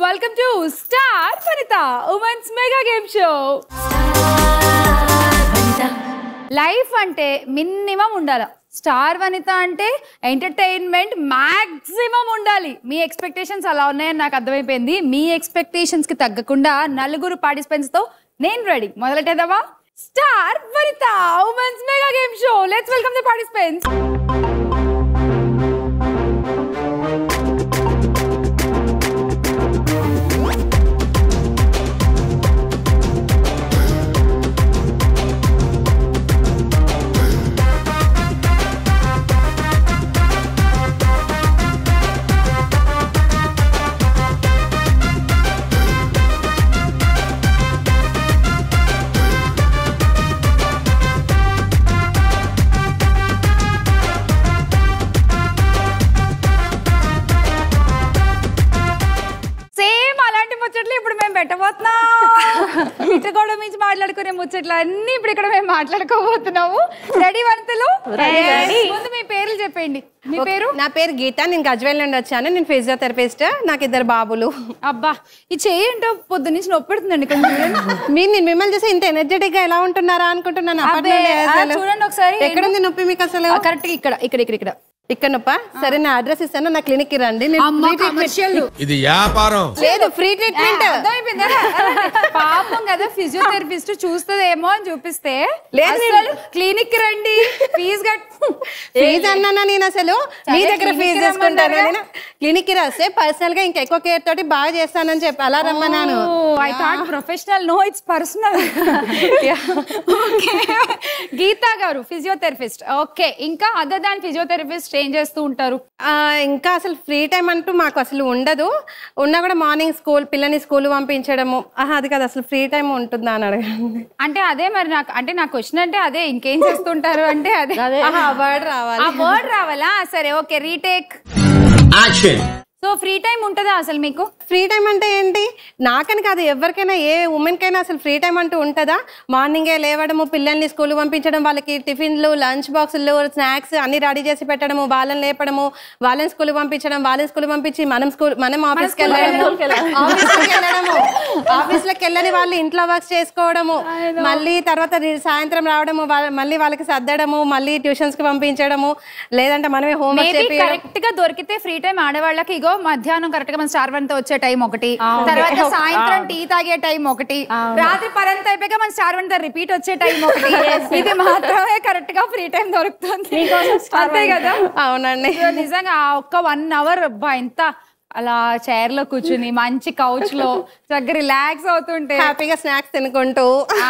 Welcome to Star Vanitha women's mega game show life అంటే minimum ఉండాలి Star Vanitha అంటే entertainment maximum ఉండాలి మీ ఎక్స్పెక్టేషన్స్ అలా ఉన్నాయని నాకు అర్థమైపోయింది మీ ఎక్స్పెక్టేషన్స్ కి తగ్గకుండా నలుగురు పార్టిసిపెంట్స్ తో నేను రెడీ మొదలెట్టేదావా star Vanitha women's mega game show let's welcome the participants same అలాంటి ముచ్చట్లు ఇప్పుడు మేము పెట్టబోతున్నాం ఇట్లా కూడా మించి మాట్లాడుకునే ముచ్చట్లు అన్ని ఇప్పుడు ఇక్కడ మేము మాట్లాడుకోబోతున్నాము రెడీ వంతులు ముందు మీ పేర్లు చెప్పండి మీ పేరు నా పేరు గీత నేను గజ్వేల్ నుండి వచ్చాను నేను ఫిజియోథెరపిస్ట్ నాకు ఇద్దరు బాబులు అబ్బా ఈ చెయ్యి ఏంటో పొద్దు నుంచి నొప్పి పెడుతుందండి కొంచెం చూడండి. మీరు నేను మిమ్మల్ని చూసి ఇంత ఎనర్జెటిక్ గా ఎలా ఉంటున్నారా అనుకుంటున్నాను అబ్బే, అప్పటి నుండి ఆ, అసలు. చూడండి ఒకసారి ఎక్కడుంది నొప్పి మీకు అసలు కరెక్ట్ ఇక్కడ ఇక్కడ ఇక్కడ ఇక్కడ ఇక్కడ నొప్ప సరే నా అడ్రస్ ఇస్తాను నా క్లినిక్ కి రండి నేను అమ్మ free treatment- కమర్షియల్ ఇది వ్యాపారం లేదు ఫ్రీ ట్రీట్మెంట్ అర్థమైపోయిందా పాపం కదా ఫిజియోథెరపిస్ట్ చూస్తుందేమో అని చూపిస్తే లేదు, అసలు క్లినిక్ రండి ఫీజు కట్ ఫీజు అన్నానా నేను అసలు మీ సరే, దగ్గర clinic ఫీజు కి తీసుకుంటాను రమ్మన్నారుగా? నేను క్లినిక్ కి రాస్తే పర్సనల్ గా ఇంకా ఎక్కువ కేర్ తోటి బాగా చేస్తానని చెప్పి అలా రమ్మన్నాను I thought professional no it's personal Geetha గారు ఫిజియోథెరపిస్ట్ ఓకే ఇంకా అదర్ దాన్ ఫిజియోథెరపిస్ట్ ఏం చేస్తూ ఉంటారు ఆ, ఇంకా అసలు ఫ్రీ టైం అంటూ మాకు అసలు ఉండదు ఉన్నా కూడా మార్నింగ్ స్కూల్ పిల్లని స్కూల్ పంపించడము ఆహా, అది కాదు అసలు ఫ్రీ టైం ఉంటుందా అని అడగండి అంటే అదే మరి నాకు అంటే నా క్వశ్చన్ అంటే అదే ఇంకేం చేస్తుంటారు అంటే అదే ఆహా, ఆ వర్డ్ రావాలి ఆ వర్డ్ రావాలా సరే okay retake action so free time ఉంటుందా అసలు మీకు ఫ్రీ టైం అంటే ఏంటి నాకని కాదు ఎవరికైనా ఏ ఉమెన్ కైనా అసలు ఫ్రీ టైం అంటూ ఉంటుందా మార్నింగే లేవడము పిల్లల్ని స్కూల్ పంపించడం వాళ్ళకి టిఫిన్లు లంచ్ బాక్సులు స్నాక్స్ అన్ని రెడీ చేసి పెట్టడము వాళ్ళని లేపడము వాళ్ళని స్కూల్ పంపించడం వాళ్ళని స్కూల్ పంపించి మనం స్కూల్ మనం ఆఫీస్కి వెళ్ళడము ఆఫీస్కి వెళ్ళడము ఆఫీస్లోకి వెళ్ళని వాళ్ళు ఇంట్లో వర్క్స్ చేసుకోవడము మళ్ళీ తర్వాత రి- సాయంత్రం రావడము వాళ్ళ- మళ్ళీ వాళ్ళకి సర్దడము మళ్ళీ ట్యూషన్స్ కి పంపించడము లేదంటే మనమే హోంవర్క్ మేబీ చెప్పి కరెక్ట్ గా దొరికితే ఫ్రీ టైం ఆడవాళ్ళకి ఇగో మధ్యాహ్నం కరెక్ట్ గా మన స్టార్ వన్ తో వచ్చే టైం ఒకటి తర్వాత సాయంత్రం టీ తాగే టైం ఒకటి రాత్రి పరంత అయిపోయాక మన స్టార్ వన్ తో రిపీట్ వచ్చే టైం ఒకటి ఇది మాత్రమే కరెక్ట్ గా ఫ్రీ టైం దొరుకుతుంది అంతే కదా అవునండి సో నిజంగా ఆ ఒక్క వన్ అవర్ అబ్బా ఎంత అలా చైర్ లో కూర్చుని మంచి కౌచ్ లో చక్కగా రిలాక్స్ అవుతుంటే హ్యాపీగా స్నాక్స్ తినుకుంటూ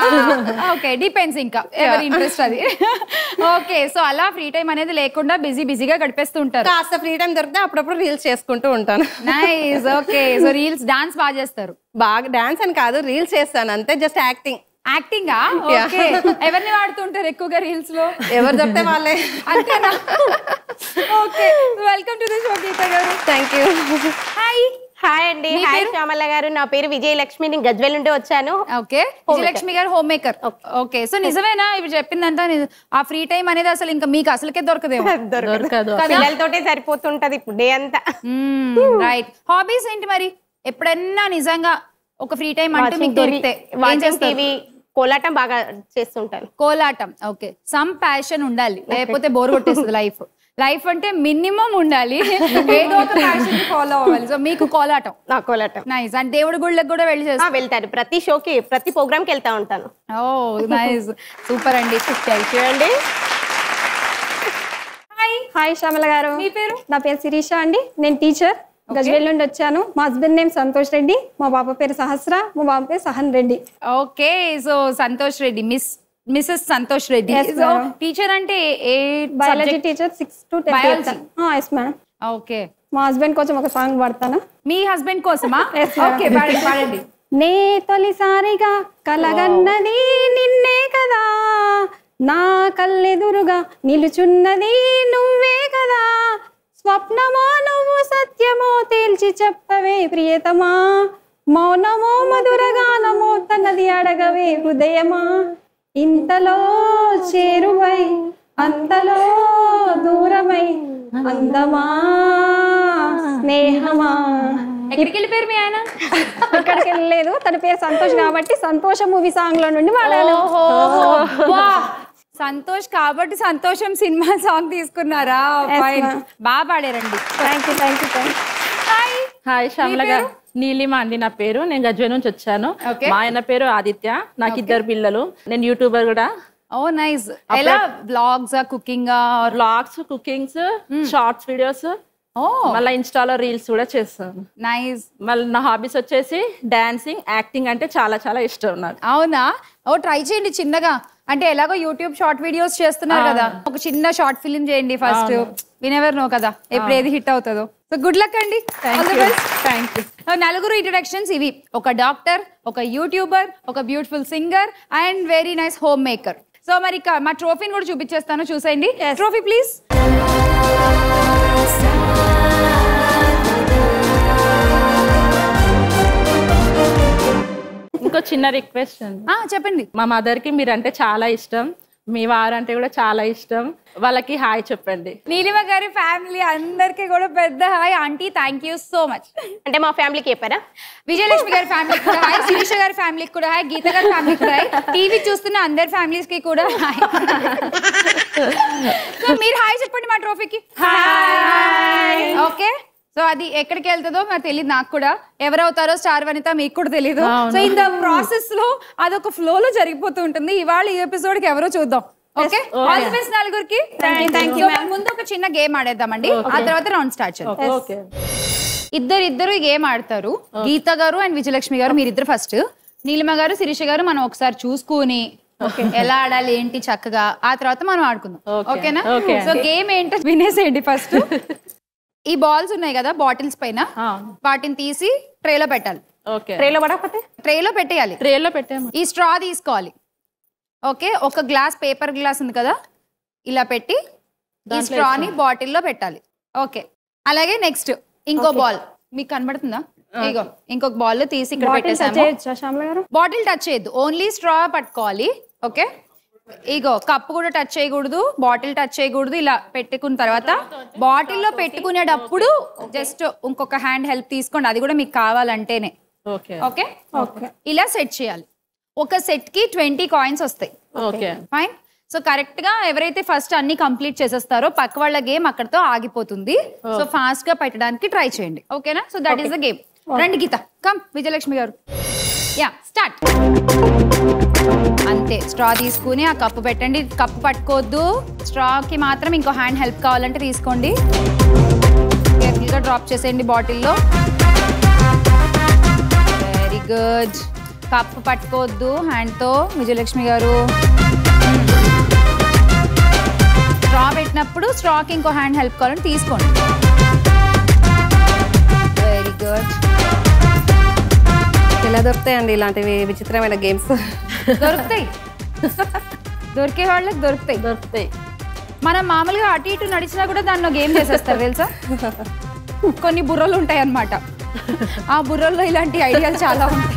ఓకే డిపెండ్స్ ఇంకా ఎవరి ఇంట్రెస్ట్ అది ఓకే సో అలా ఫ్రీ టైం అనేది లేకుండా బిజీ బిజీగా గడిపేస్తూ ఉంటారు కాస్త ఫ్రీ టైం దొరికితే అప్పుడప్పుడు రీల్స్ చేసుకుంటూ ఉంటాను nice okay so reels dance బాగా చేస్తారు బాగా డాన్స్ అని కాదు రీల్స్ చేస్తాను అంతే జస్ట్ యాక్టింగ్ యాక్టింగ్ ఓకే ఎవరిని వాడుతుంటారు ఎక్కువగా రీల్స్ లో ఎవరు దొరికితే వాళ్ళే అంతేనా okay welcome to the show Geetha గారు థ్యాంక్ యూ హాయ్ హాయ్ అండి మీ హాయ్ పేరు? శ్యామల గారు నా పేరు విజయలక్ష్మి నేను గజ్వేల్ నుండి వచ్చాను ఓకే విజయలక్ష్మి గారు హోమ్ మేకర్ ఓకే సో నిజమేనా ఇప్పుడు చెప్పిందంతా నిజ- ఆ ఫ్రీ టైం అనేది అసలు ఇంకా మీకు అసలుకే దొరకదేమో దొరకదు కదా? పిల్లలతోటే సరిపోతుంటది ఇప్పుడు డే అంతా రైట్ హాబీస్ ఏంటి మరి ఎప్పుడన్నా నిజంగా ఒక ఫ్రీ టైం అంటూ మీకు దొరికితే ఏం చేస్తారు టీవీ కోలాటం బాగా చేస్తుంటాను కోలాటం ఓకే సమ్ ప్యాషన్ ఉండాలి లేకపోతే బోర్ కొట్టేస్తుంది లైఫ్ లైఫ్ అంటే మినిమం ఉండాలి ఏదో ఒక ప్యాషన్ ఫాలో అవ్వాలి సో మీకు కోలాటం నా కోలాటం నైస్ అండ్ దేవుడి గుళ్ళకి కూడా వెళ్ళి ఆ, చేస్తారు వెళ్తాను ప్రతి షోకి ప్రతి ప్రోగ్రామ్ కి వెళ్తా ఉంటాను ఓ నైస్ సూపర్ అండి థ్యాంక్ యూ అండి హాయ్ హాయ్ శ్యామల గారు మీ పేరు నా పేరు శిరీష అండి నేను టీచర్ గజ్వేల్ నుండి వచ్చాను మా హస్బెండ్ నేమ్ సంతోష్ రెడ్డి మా బాబా పేరు సహస్ర మా బాబు పేరు Sahan Reddy okay so Santosh Reddy miss Mrs Santosh Reddy Yes, so ma'am. Teacher అంటే ఏ biology teacher six to Biology. Tenth yes madam okay మా హస్బెండ్ కోసం ఒక సాంగ్ పాడతాను మీ హస్బెండ్ కోసమా Yes, ma'am. ఓకే పాడండి పాడండి నే తొలిసారిగా కలగన్నది నిన్నే కదా నా కళ్ళెదురుగా నిలుచున్నది నువ్వే కదా స్వప్నమో నువ్వు సత్యమో తేల్చి చెప్పవే ప్రియతమా మౌనమో మధురగానమో తనది అడగవే హృదయమా ఇంతలో చేరువై అంతలో దూరమై అందమా స్నేహమా ఎక్కడికి వెళ్ళిపోయారు మీ ఆయన ఇక్కడికి వెళ్ళలేదు తన పేరు సంతోష్ కాబట్టి సంతోష మూవీ సాంగ్ లో నుండి వాడాను వా! సంతోష్ కాబట్టి సంతోషం సినిమా సాంగ్ తీసుకున్నారా Fine. ma'am. బాగా పాడారండి thank you thank you thank hi hi Shyamala గారు నీలిమ అండి నా పేరు నేను గజ్వే నుంచి వచ్చాను Okay. మా ఆయన పేరు ఆదిత్య నాకు ఇద్దరు పిల్లలు నేను యూట్యూబర్ కూడా ఓ నైస్ ఎలా vlogs cooking vlogs cookings shorts videos oh మళ్ళీ ఇన్స్టాలో రీల్స్ కూడా చేస్తాను నైస్ మళ్ళీ నా హాబీస్ వచ్చేసి డాన్సింగ్ యాక్టింగ్ అంటే చాలా చాలా ఇష్టం నాకు అవునా ఓ ట్రై చేయండి చిన్నగా అంటే ఎలాగో యూట్యూబ్ షార్ట్ వీడియోస్ చేస్తున్నారు కదా ఒక చిన్న షార్ట్ ఫిలిం చేయండి ఫస్ట్ వినెవర్ నో కదా ఎప్పుడు ఏది హిట్ అవుతుందో సో గుడ్ లక్ అండి థ్యాంక్ యూ నలుగురు ఇంట్రడక్షన్స్ ఇవి ఒక డాక్టర్ ఒక యూట్యూబర్ ఒక beautiful singer and very nice homemaker so మరి ఇక మా ట్రోఫీని కూడా చూపించేస్తాను చూసేయండి ట్రోఫీ ప్లీజ్ ఇంకో చిన్న రిక్వెస్ట్ అండి చెప్పండి మా మదర్ కి మీరంటే చాలా ఇష్టం మీ వారంటే కూడా చాలా ఇష్టం వాళ్ళకి హాయ్ చెప్పండి నీలిమ గారి ఫ్యామిలీ అందరికీ కూడా పెద్ద hi aunty thank you so much అంటే మా ఫ్యామిలీకి చెప్పారా విజయలక్ష్మి గారి ఫ్యామిలీకి కూడా హాయ్ శిరీష గారి ఫ్యామిలీకి కూడా హాయ్ గీత గారి ఫ్యామిలీకి కూడా హాయ్ టీవీ చూస్తున్న అందరి ఫ్యామిలీస్ కి కూడా హాయ్ సో మీరు హాయ్ చెప్పండి మా ట్రోఫీకి హాయ్ ఓకే సో అది ఎక్కడికి వెళ్తుందో మరి తెలియదు నాకు కూడా ఎవరు అవుతారో స్టార్ వనిత మీకు కూడా తెలియదు సో ఇన్ ద ప్రాసెస్ లో అదొక ఫ్లో లో జరిగిపోతూ ఉంటుంది ఇవాళ ఈ ఎపిసోడ్ కి ఎవరో చూద్దాం ఓకే ఆల్ ది బెస్ట్ నలుగురికి థ్యాంక్ యూ ముందు ఒక చిన్న గేమ్ ఆడేద్దామండి ఆ తర్వాత రౌండ్ స్టార్ట్ చేద్దాం ఓకే ఇద్దరు ఇద్దరు ఈ గేమ్ ఆడతారు గీత గారు అండ్ విజయలక్ష్మి గారు మీరిద్దరు ఫస్ట్ నీలిమ గారు శిరీష గారు మనం ఒకసారి చూసుకుని ఎలా ఆడాలి ఏంటి చక్కగా ఆ తర్వాత మనం ఆడుకుందాం Okay. ఓకేనా Okay. సో గేమ్ ఏంటో వినేసేయండి ఫస్ట్ ఈ బాల్స్ ఉన్నాయి కదా బాటిల్స్ పైన వాటిని తీసి ట్రేలో పెట్టాలి ఓకే ట్రైలో పడకపోతే ట్రేలో పెట్టేయాలి ట్రేలో పెట్టాము ఈ స్ట్రా తీసుకోవాలి ఓకే ఒక గ్లాస్ పేపర్ గ్లాస్ ఉంది కదా ఇలా పెట్టి ఈ స్ట్రాని బాటిల్లో పెట్టాలి ఓకే అలాగే నెక్స్ట్ ఇంకో బాల్ మీకు కనబడుతుందా ఇగో ఇంకొక బాల్ తీసి ఇక్కడ బాటిల్ టచ్ పెట్టేసాము చేయొచ్చా శ్యామల గారు బాటిల్ టచ్ చేయొద్దు ఓన్లీ స్ట్రా పట్టుకోవాలి ఓకే ఇగో కప్పు కూడా టచ్ చేయకూడదు బాటిల్ టచ్ చేయకూడదు ఇలా పెట్టుకున్న తర్వాత బాటిల్లో పెట్టుకునేటప్పుడు జస్ట్ ఇంకొక హ్యాండ్ హెల్ప్ తీసుకోండి అది కూడా మీకు కావాలంటేనే ఓకే ఓకే ఇలా సెట్ చేయాలి ఒక సెట్ కి ట్వంటీ కాయిన్స్ వస్తాయి ఓకే ఫైన్ సో కరెక్ట్ గా ఎవరైతే ఫస్ట్ అన్ని కంప్లీట్ చేసేస్తారో పక్క వాళ్ళ గేమ్ అక్కడతో ఆగిపోతుంది సో ఫాస్ట్ గా పెట్టడానికి ట్రై చేయండి ఓకేనా so that is the game రండి గీత కమ్ విజయలక్ష్మి గారు యా స్టార్ట్ అంతే స్ట్రా తీసుకుని ఆ కప్పు పెట్టండి కప్పు పట్టుకోవద్దు స్ట్రాకి మాత్రం ఇంకో హ్యాండ్ హెల్ప్ కావాలంటే తీసుకోండి కేర్ఫుల్ గా డ్రాప్ చేసేయండి బాటిల్లో వెరీ గుడ్ కప్పు పట్టుకోవద్దు హ్యాండ్తో విజయలక్ష్మి గారు స్ట్రా పెట్టినప్పుడు స్ట్రాకి ఇంకో హ్యాండ్ హెల్ప్ కావాలని తీసుకోండి వెరీ గుడ్ ఇలా దొరుకుతాయండి ఇలాంటివి విచిత్రమైన గేమ్స్ దొరుకుతాయి దొరికే వాళ్ళకి దొరుకుతాయి దొరుకుతాయి మనం మామూలుగా అటు ఇటు నడిచినా కూడా దానిలో గేమ్ చేసేస్తారు తెలుసా కొన్ని బుర్రలు ఉంటాయి అన్నమాట ఆ బుర్రల్లో ఇలాంటి ఐడియాలు చాలా ఉంటాయి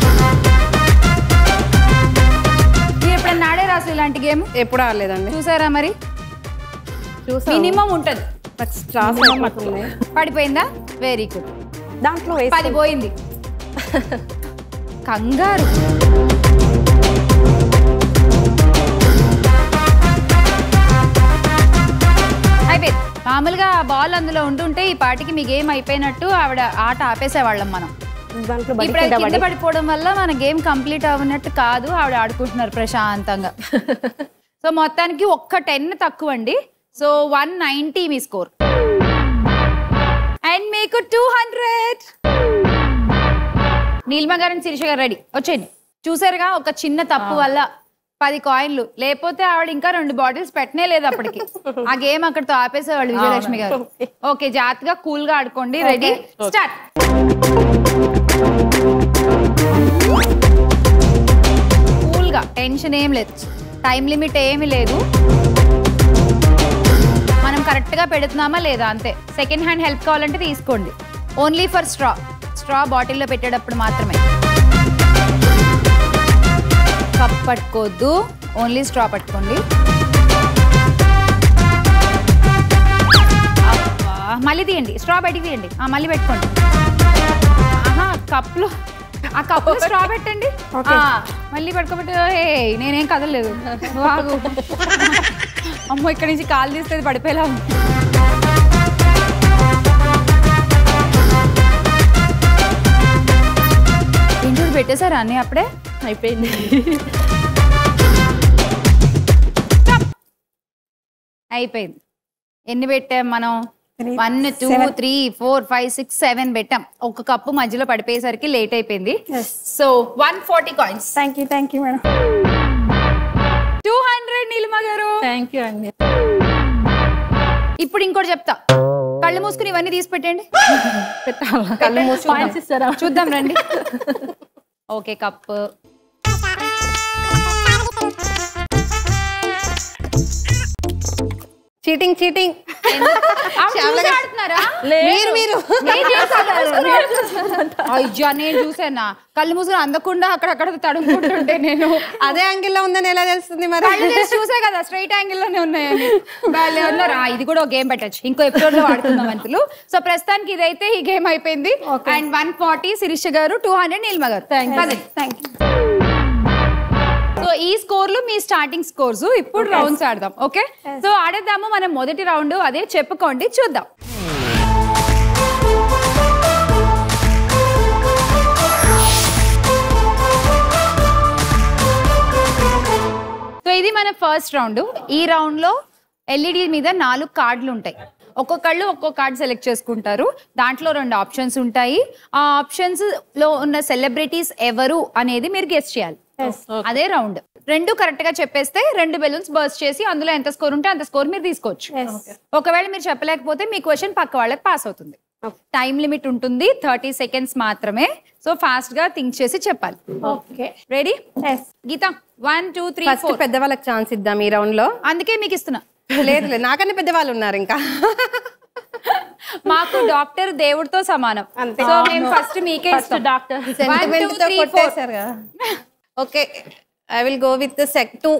మీరు ఎప్పుడైనా ఆడారా అసలు ఇలాంటి గేమ్ ఎప్పుడు ఆడలేదండి చూసారా మరి చూసాను మినిమం ఉంటది నాకు స్ట్రాస్ అయిపోతుంది పడిపోయిందా వెరీ గుడ్ దాంట్లో పది పోయింది కంగారు అయిపోయింది మామూలుగా బాల్ అందులో ఉంటుంటే ఈ పాటికి మీ గేమ్ అయిపోయినట్టు ఆవిడ ఆట ఆపేసేవాళ్ళం మనం దాంట్లో ఇప్పుడు అది కింద పడిపోవడం వల్ల మన గేమ్ కంప్లీట్ అవ్వనట్టు కాదు ఆవిడ ఆడుకుంటున్నారు ప్రశాంతంగా సో మొత్తానికి ఒక్క టెన్ తక్కువ అండి సో వన్ నైంటీ మీ స్కోర్ అండ్ మీకు టూ హండ్రెడ్ నీలిమ గారిని శిరీష గారు రెడీ వచ్చేయండి చూసారుగా ఒక చిన్న తప్పు వల్ల పది కాయిన్లు లేకపోతే ఆవిడ ఇంకా రెండు బాటిల్స్ పెట్టనే లేదు అప్పటికి ఆ గేమ్ అక్కడితో ఆపేసేవాళ్ళు విజయలక్ష్మి గారు ఓకే జాగ్రత్తగా కూల్ గా ఆడుకోండి రెడీ స్టార్ట్ కూల్ గా టెన్షన్ ఏం లేదు టైం లిమిట్ ఏమీ లేదు మనం కరెక్ట్ గా పెడుతున్నామా లేదా అంతే సెకండ్ హ్యాండ్ హెల్ప్ కావాలంటే తీసుకోండి ఓన్లీ ఫర్ స్ట్రా స్ట్రా బాటిల్లో పెట్టేటప్పుడు మాత్రమే కప్ పట్టుకోవద్దు ఓన్లీ స్ట్రా పట్టుకోండి అబ్బా, మళ్ళీ తీయండి స్ట్రా బయటికి తీయండి ఆ, మళ్ళీ పెట్టుకోండి కప్లో ఆ కప్లో స్ట్రా పెట్టండి ఆ, మళ్ళీ పడుకోబెట్టి ఏ నేనేం కదలలేదు నువ్వు ఆగు అమ్మో ఇక్కడి నుంచి కాలు తీస్తే ఇది పడిపోయేలా ఉంది ఇంటూరు పెట్టేశారా అన్నీ అప్పుడే అయిపోయింది అయిపోయింది ఎన్ని పెట్టాం మనం one two three four five six seven పెట్టాం ఒక కప్పు మధ్యలో పడిపోయేసరికి లేట్ అయిపోయింది so one forty coins thank you thank you madam two hundred Neelima గారు థ్యాంక్ యూ అండి ఇప్పుడు ఇంకోటి చెప్తా కళ్ళు మూసుకుని ఇవన్నీ తీసి పెట్టండి పెట్టాలా కళ్ళు మూసుకుని Points ఇస్తారా? చూద్దాం రండి ఓకే కప్ చీటింగ్ చీటింగ్ ఆడుతున్నారా మీరు మీరు నేను చేశాను. అయ్యా నేను చూసానా కళ్ళు మూసుకుని అందకుండా అక్కడక్కడ తడుముకుంటుంటే నేను అదే యాంగిల్లో ఉందని ఎలా తెలుస్తుంది మరి కళ్ళు తీసి చూసే కదా స్ట్రైట్ యాంగిల్ లోనే ఉన్నాయని వాళ్ళు అన్నారు "ఆ, ఇది కూడా ఒక గేమ్ పెట్టచ్చు ఇంకో ఎపిసోడ్ లో వాడుకుందాం అంతులు సో ప్రస్తుతానికి ఇదైతే ఈ గేమ్ అయిపోయింది అండ్ వన్ ఫార్టీ శిరీష గారు టూ హండ్రెడ్ నీలిమ గారు పదండి. థ్యాంక్ యూ సో ఈ స్కోర్లు మీ స్టార్టింగ్ స్కోర్స్ ఇప్పుడు రౌండ్స్ ఆడదాం ఓకే సో ఆడేద్దాము మనం మొదటి రౌండ్ అదే చెప్పుకోండి చూద్దాం సో ఇది మన ఫస్ట్ రౌండ్ ఈ రౌండ్ లో ఎల్ఈడి మీద నాలుగు కార్డులు ఉంటాయి ఒక్కొక్కళ్ళు ఒక్కో కార్డ్ సెలెక్ట్ చేసుకుంటారు దాంట్లో రెండు ఆప్షన్స్ ఉంటాయి ఆ ఆప్షన్స్ లో ఉన్న సెలబ్రిటీస్ ఎవరు అనేది మీరు గెస్ట్ చేయాలి అదే రౌండ్ రెండు కరెక్ట్ గా చెప్పేస్తే రెండు బెలూన్స్ బర్స్ట్ చేసి అందులో ఎంత స్కోర్ ఉంటే అంత స్కోర్ మీరు తీసుకోవచ్చు ఒకవేళ మీరు చెప్పలేకపోతే మీ క్వశ్చన్ పక్క వాళ్ళకి పాస్ అవుతుంది టైం లిమిట్ ఉంటుంది థర్టీ సెకండ్స్ మాత్రమే సో ఫాస్ట్ గా థింక్ చేసి చెప్పాలి okay ready yes Geetha one two three first four పెద్దవాళ్ళకి ఛాన్స్ ఇద్దాం ఈ రౌండ్ లో అందుకే మీకు ఇస్తున్నా లేదు లేదు నాకన్నా పెద్దవాళ్ళు ఉన్నారు ఇంకా మాకు డాక్టర్ దేవుడితో సమానం సో మేము ఫస్ట్ మీకే ఇస్తాం డాక్టర్ సెంటిమెంట్ తో కొట్టేశారు కదా okay I will go with sec two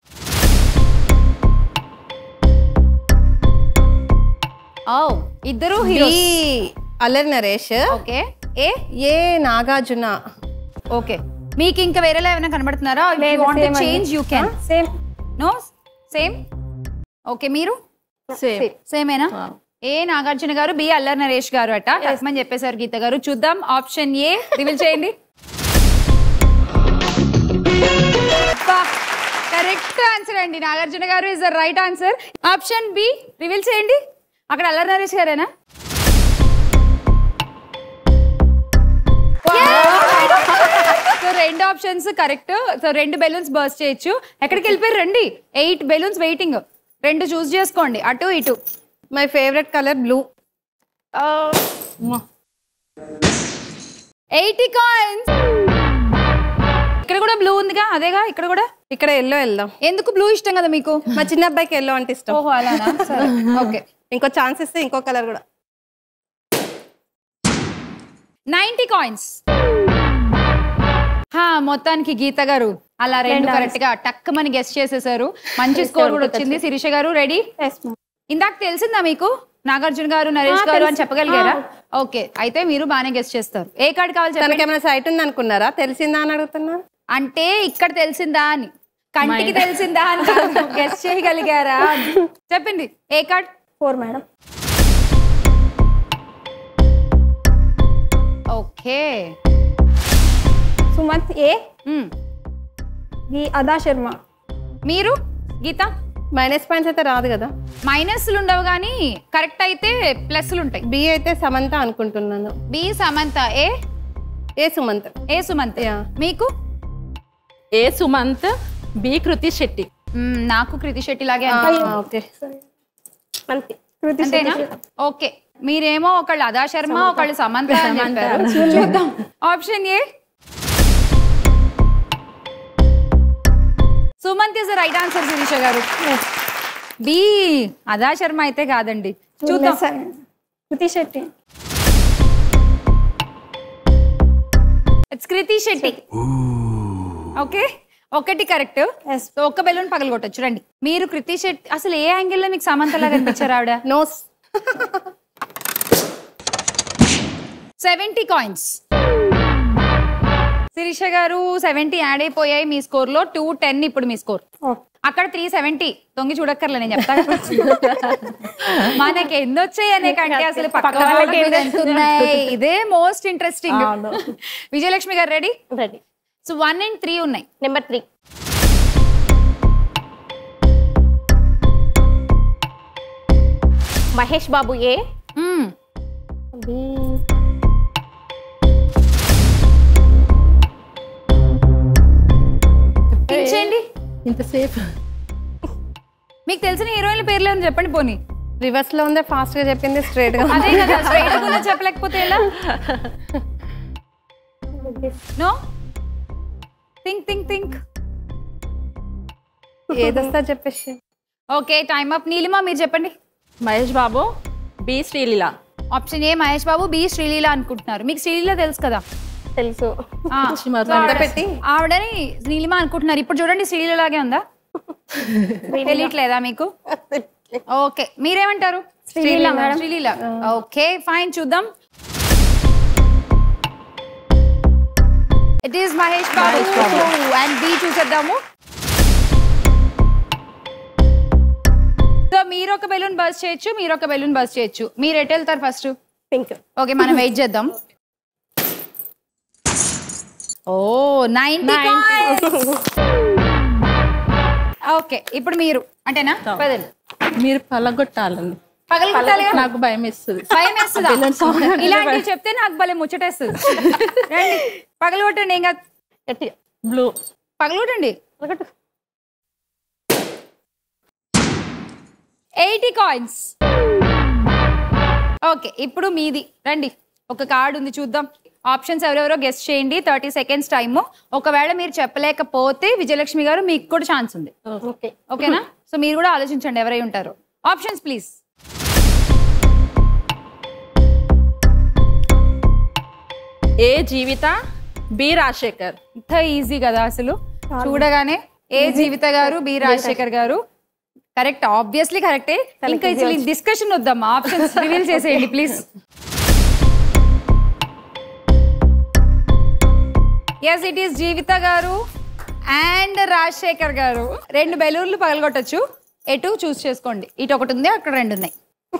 oh ఇద్దరు B heroes Allari Naresh okay A A Nagarjuna okay మీకు ఇంకా వేరేలా ఏమైనా కనబడుతున్నారా change you can same no same okay మీరు సేమ్ సేమేనా ఏ నాగార్జున గారు బి అల్లర్ నరేష్ గారు అట టక్మని చెప్పేశారు గీత గారు చూద్దాం ఆప్షన్ ఏ రివీల్ చేయండి కరెక్ట్ ఆన్సర్ అండి నాగార్జున గారు is the right answer option B reveal చేయండి అక్కడ అల్లర్ నరేష్ గారేనా సో రెండు ఆప్షన్స్ కరెక్ట్ సో రెండు బెలూన్స్ బర్స్ట్ చేయొచ్చు ఎక్కడికి వెళ్ళిపోయారు రండి ఎయిట్ బెలూన్స్ వెయిటింగ్ రెండు చూస్ చేసుకోండి అటు ఇటు my favourite colour blue eighty coins ఇక్కడ కూడా బ్లూ ఉందిగా అదేగా ఇక్కడ కూడా ఇక్కడ ఎల్లో వెళ్దాం ఎందుకు బ్లూ ఇష్టం కదా మీకు మా చిన్న అబ్బాయికి ఎల్లో అంటే ఇష్టం ఓహో అలానా సరే ఓకే ఇంకో ఛాన్స్ ఇస్తే ఇంకో కలర్ కూడా నైన్టీ కాయిన్స్ మొత్తానికి గీత గారు అలా రెండు కరెక్ట్ గా టక్ మని గెస్ట్ చేసేసారు మంచి స్కోర్ కూడా వచ్చింది శిరీష గారు రెడీ ఎస్ ఇందాక తెలిసిందా మీకు నాగార్జున గారు నరేష్ గారు అని చెప్పగలిగారా ఓకే అయితే మీరు బాగానే గెస్ట్ చేస్తారు ఏ కార్డ్ కావాలి చెప్పండి తనకి ఏమైనా సైట్ ఉంది అనుకున్నారా తెలిసిందా అని అడుగుతున్నారు అంటే ఇక్కడ తెలిసిందా అని కంటికి తెలిసిందా అని గెస్ట్ చేయగలిగారా అని. చెప్పండి A card four madam okay Sumanth A మ్మ్. వి అదా శర్మ మీరు గీత మైనస్ పాయింట్స్ అయితే రాదు కదా మైనస్లు ఉండవు కానీ కరెక్ట్ అయితే ప్లస్లు ఉంటాయి బి అయితే సమంత అనుకుంటున్నాను B Samantha A A Sumanth A Sumanth Yeah. మీకు ఏ సుమంత్ బి కృతి శెట్టి మ్మ్, నాకు కృతి శెట్టి లాగే అనిపిస్తుంది. ఓకే అంతే కృతి అంతేనా ఓకే మీరేమో ఒకళ్ళు అదా శర్మ ఒకళ్ళు సమంత అని చెప్పారు చూద్దాం option A Sumanth is right answer Shirisha గారు బి అదా శర్మ అయితే కాదండి చూద్దాం కృతి శెట్టి ఇట్స్ కృతి శెట్టి ఓకే ఒకటి కరెక్ట్ Yes. సో ఒక్క బెలూన్ పగలగొట్టచ్చు రండి మీరు కృతి శెట్టి అసలు ఏ యాంగిల్ లో మీకు సమంతలా కనిపించారు ఆవిడ నోస్ సెవెంటీ కాయిన్స్ శిరీష గారు సెవెంటీ యాడ్ అయిపోయాయి మీ స్కోర్ లో టూ టెన్ ఇప్పుడు మీ స్కోర్ అక్కడ త్రీ సెవెంటీ తొంగి చూడక్కర్లే నేను చెప్తా కదా. మనకి ఎన్ని వచ్చాయి అనే కంటే అసలు పక్క వాళ్ళకి ఎంత ఉన్నాయి ఇదే మోస్ట్ ఇంట్రెస్టింగ్ విజయలక్ష్మి గారు ready ready so one and three ఉన్నాయి number three Mahesh Babu A మ్మ్. ఇచ్చేయండి ఇంతసేపు మీకు తెలిసిన హీరోయిన్ల పేర్లు ఏమైనా చెప్పండి పోనీ రివర్స్ లో ఉందే ఫాస్ట్ గా చెప్పింది స్ట్రైట్ గా అదే కదా straight గా ఉందో చెప్పలేకపోతే ఎలా నో థింక్ థింక్ థింక్ ఏదొస్తా చెప్పేసి ఓకే టైమ్ అప్ నీలిమా మీరు చెప్పండి Mahesh Babu B Sreeleela option A Mahesh Babu B Sreeleela అనుకుంటున్నారు మీకు శ్రీలీల తెలుసు కదా తెలుసు ఆ, చిమర్లు సో ఆవిడ- ఆవిడని నీలిమ అనుకుంటున్నారు ఇప్పుడు చూడండి శ్రీలీల లాగే ఉందా తెలియట్లేదా మీకు ఓకే మీరేమంటారు Sreeleela madam. Sreeleela okay fine చూద్దాం it is Mahesh Babu and B చూసేద్దాము సో మీరు ఒక బెలూన్ బస్ చేయొచ్చు మీరు ఒక బెలూన్ బస్ చేయొచ్చు మీరు ఎటు వెళ్తారు ఫస్ట్ పింక్ ఓకే మనం వెయిట్ చేద్దాం ఓ నైన్టీ ఓకే ఇప్పుడు మీరు అంటేనా పదండి మీరు పలగొట్టాలండి పగలగొట్టాలి నాకు భయం వేస్తుంది భయం వేస్తుందా Balloons sound ఇలాంటివి చెప్తే నాకు భలే ముచ్చటేస్తుంది రండి పగలగొట్టండి ఏం కాదు గట్టి బ్లూ పగలగొట్టండి ఒకటి ఎయిటీ కాయిన్స్ ఓకే ఇప్పుడు మీది రండి ఒక కార్డు ఉంది చూద్దాం ఆప్షన్స్ ఎవరెవరో గెస్ట్ చేయండి థర్టీ సెకండ్స్ టైము ఒకవేళ మీరు చెప్పలేకపోతే విజయలక్ష్మి గారు మీకు కూడా ఛాన్స్ ఉంది ఓకే ఓకేనా సో మీరు కూడా ఆలోచించండి ఎవరై ఉంటారు options please A Jeevitha B Rajasekhar ఇంత ఈజీ కదా అసలు చూడగానే ఏ జీవిత గారు బి రాజశేఖర్ గారు కరెక్ట్ ఆబ్వియస్లీ కరెక్టే ఇంకా అసలు డిస్కషన్ వద్దమ్మా ఆప్షన్స్ రివీల్ చేసేయండి please yes it is Jeevitha గారు అండ్ రాజశేఖర్ గారు రెండు బెలూన్లు పగలగొట్టచ్చు ఎటు చూస్ చేసుకోండి ఇటు ఒకటి ఉంది అక్కడ రెండు ఉన్నాయి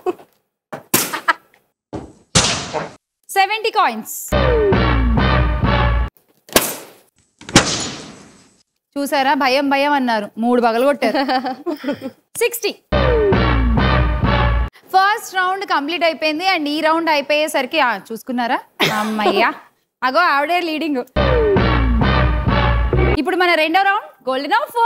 సెవెంటీ కాయిన్స్ చూసారా భయం భయం అన్నారు మూడు పగలు కొట్టారు సిక్స్టీ ఫస్ట్ రౌండ్ కంప్లీట్ అయిపోయింది అండ్ ఈ రౌండ్ అయిపోయేసరికి ఆ, చూసుకున్నారా అమ్మయ్యా అగో ఆవిడే లీడింగ్ ఇప్పుడు మన రెండో రౌండ్ గోల్డెన్ ఆఫ్